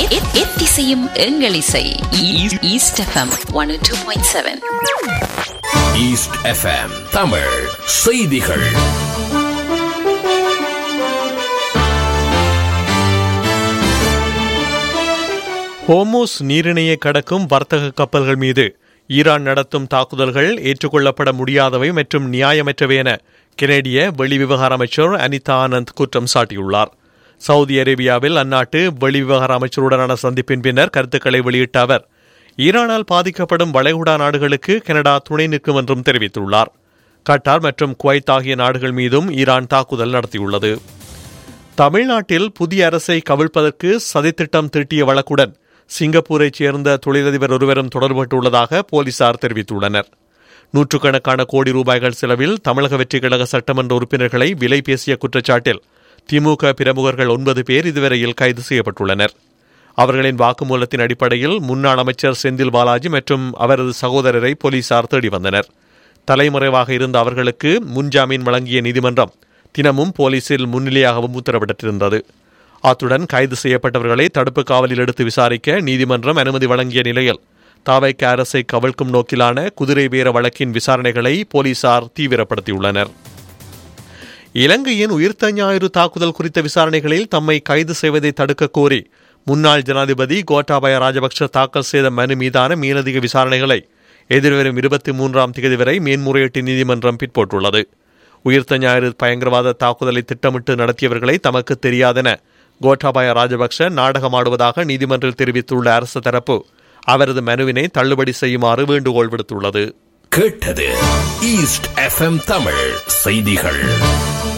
எத்திசையும் எங்கள் இசை east FM one two point seven east FM Tamil செய்திகள் ஹோமோஸ் நீரிணையை கடக்கும் வர்த்தக கப்பல்கள் மீது ஈரான் நடத்தும் தாக்குதல்கள் ஏற்றுக்கொள்ளப்பட முடியாதவை மற்றும் நியாயமற்றவை என கெனடிய வெளிவிவகார அமைச்சர் அனிதா ஆனந்த் குற்றம் சாட்டியுள்ளார் சவுதி அரேபியாவில் அந்நாட்டு வெளிவிவகார அமைச்சருடனான சந்திப்பின் பின்னர் கருத்துக்களை வெளியிட்ட அவர் ஈரானால் பாதிக்கப்படும் வளைகுடா நாடுகளுக்கு கனடா துணை நிற்கும் என்றும் தெரிவித்துள்ளார் கட்டார் மற்றும் குவைத் ஆகிய நாடுகள் மீதும் ஈரான் தாக்குதல் நடத்தியுள்ளது தமிழ்நாட்டில் புதிய அரசை கவிழ்ப்பதற்கு சதித்திட்டம் தீட்டிய வழக்குடன் சிங்கப்பூரைச் சேர்ந்த தொழிலதிபர் ஒருவரும் தொடர்பட்டுள்ளதாக போலீசார் தெரிவித்துள்ளனர் நூற்றுக்கணக்கான கோடி ரூபாய்கள் செலவில் தமிழக வெற்றிக் கழக சட்டமன்ற உறுப்பினர்களை விலை பேசிய குற்றச்சாட்டில் திமுக பிரமுகர்கள் ஒன்பது பேர் இதுவரையில் கைது செய்யப்பட்டுள்ளனர் அவர்களின் வாக்குமூலத்தின் அடிப்படையில் முன்னாள் அமைச்சர் செந்தில் பாலாஜி மற்றும் அவரது சகோதரரை போலீசார் தேடி வந்தனர் தலைமறைவாக இருந்த அவர்களுக்கு முன்ஜாமீன் வழங்கிய நீதிமன்றம் தினமும் போலீசில் முன்னிலையாகவும் உத்தரவிட்டிருந்தது அத்துடன் கைது செய்யப்பட்டவர்களை தடுப்பு காவலில் எடுத்து விசாரிக்க நீதிமன்றம் அனுமதி வழங்கிய நிலையில் தாவைக்கு அரசை கவிழ்க்கும் நோக்கிலான குதிரை வீர வழக்கின் விசாரணைகளை போலீசார் தீவிரப்படுத்தியுள்ளனர் இலங்கையின் உயிர்த்த ஞாயிறு தாக்குதல் குறித்த விசாரணைகளில் தம்மை கைது செய்வதை தடுக்க கோரி முன்னாள் ஜனாதிபதி கோட்டாபய ராஜபக்ஷ தாக்கல் செய்த மனு மீதான மேலதிக விசாரணைகளை எதிர்வரும் இருபத்தி மூன்றாம் தேதி வரை மேன்முறையீட்டு நீதிமன்றம் பிற்போட்டுள்ளது உயிர்த்த ஞாயிறு பயங்கரவாத தாக்குதலை திட்டமிட்டு நடத்தியவர்களை தமக்கு தெரியாதென கோட்டாபாய ராஜபக்ஷ நாடகமாடுவதாக நீதிமன்றில் தெரிவித்துள்ள அரசு தரப்பு அவரது மனுவினை தள்ளுபடி செய்யுமாறு வேண்டுகோள் விடுத்துள்ளது கேட்டது ஈஸ்ட் எஃப்எம் தமிழ் செய்திகள்